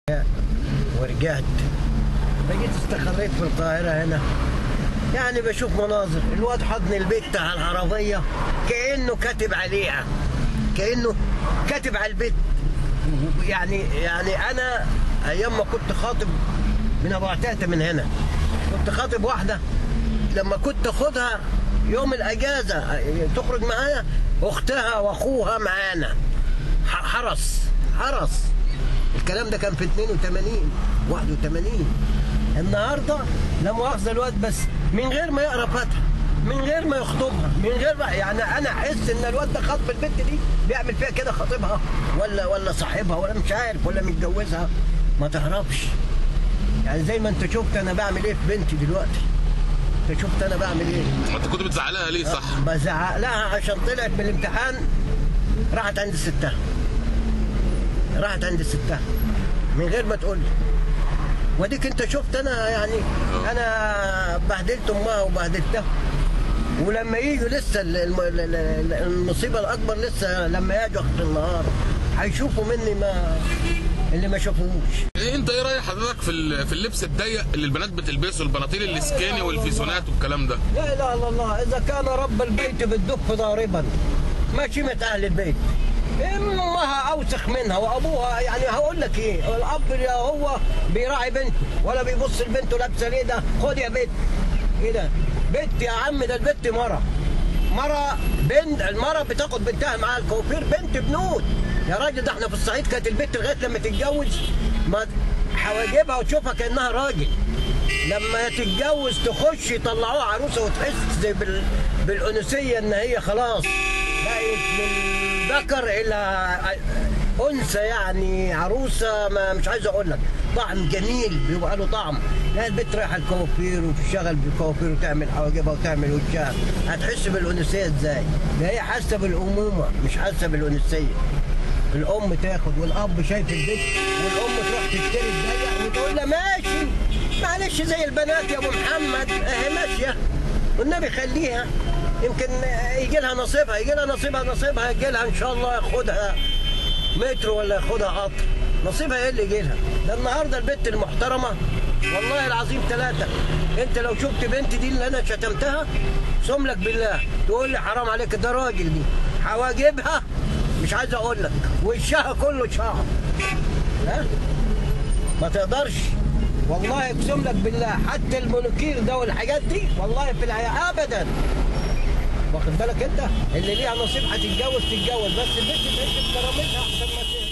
ورجعت فجيت استقريت في القاهرة هنا يعني بشوف مناظر الواد حضن البيت على العربية كأنه كاتب عليها كأنه كاتب على البيت يعني يعني أنا أيام ما كنت خاطب من أبو عتاتة من هنا كنت خاطب واحدة لما كنت أخدها يوم الأجازة تخرج معايا أختها وأخوها معانا ح- حرس حرس الكلام ده كان في 82 81 النهارده لا مؤاخذه الواد بس من غير ما يقرا فاتحه من غير ما يخطبها من غير ما يعني انا احس ان الواد ده خاطب البنت دي بيعمل فيها كده خاطبها ولا ولا صاحبها ولا مش عارف ولا متجوزها ما تعرفش يعني زي ما انت شفت انا بعمل ايه في بنتي دلوقتي انت شفت انا بعمل ايه ما انت كنت بتزعلها ليه صح؟ بزعق لها عشان طلعت من الامتحان راحت عند ستها راحت عند ستها من غير ما تقول لي وديك انت شفت انا يعني انا بهدلت امها وبهدلتها ولما يجوا لسه ال- الم- ال- ال- المصيبه الاكبر لسه لما يجوا اخر النهار هيشوفوا مني ما اللي ما شافوش إيه انت ايه رايك حضرتك في ال- في اللبس الضيق اللي البنات بتلبسه البناطيل الاسكاني والفيسونات والكلام ده لا اله الا الله اذا كان رب البيت بالدف ضاربا ما شمت اهل البيت امها اوسخ منها وابوها يعني هقول لك ايه الاب لا هو بيراعي بنته ولا بيبص لبنته لابسه ليه ده خد يا بنت ايه ده بنت يا عم ده البنت مره مره بنت المره بتاخد بنتها معاها الكوافير بنت بنوت يا راجل ده احنا في الصعيد كانت البنت لغايه لما تتجوز ما حواجبها وتشوفها كانها راجل لما تتجوز تخش يطلعوها عروسه وتحس زي بال... بالانوثيه ان هي خلاص بقت من ذكر الى انثى يعني عروسه ما مش عايز اقول لك طعم جميل بيبقى له طعم لا البنت رايحه الكوافير وتشتغل بالكوافير وتعمل حواجبها وتعمل وشها هتحس بالانوثيه ازاي؟ ده هي حاسه بالامومه مش حاسه بالانوثيه الام تاخد والاب شايف البيت والام تروح تشتري الضيق وتقول لها ماشي معلش زي البنات يا ابو محمد اهي ماشيه والنبي خليها يمكن يجي لها نصيبها يجي لها نصيبها نصيبها يجي لها ان شاء الله ياخدها مترو ولا ياخدها قطر نصيبها ايه اللي يجي لها ده النهارده البنت المحترمه والله العظيم ثلاثه انت لو شفت بنت دي اللي انا شتمتها سملك بالله تقول لي حرام عليك ده راجل دي حواجبها مش عايز اقول لك وشها كله شعر ها ما تقدرش والله اقسم لك بالله حتى المونوكير ده والحاجات دي والله في الحياه ابدا واخد بالك انت اللي ليها نصيب هتتجوز تتجوز بس البنت تعيش بكرامتها احسن ما ت-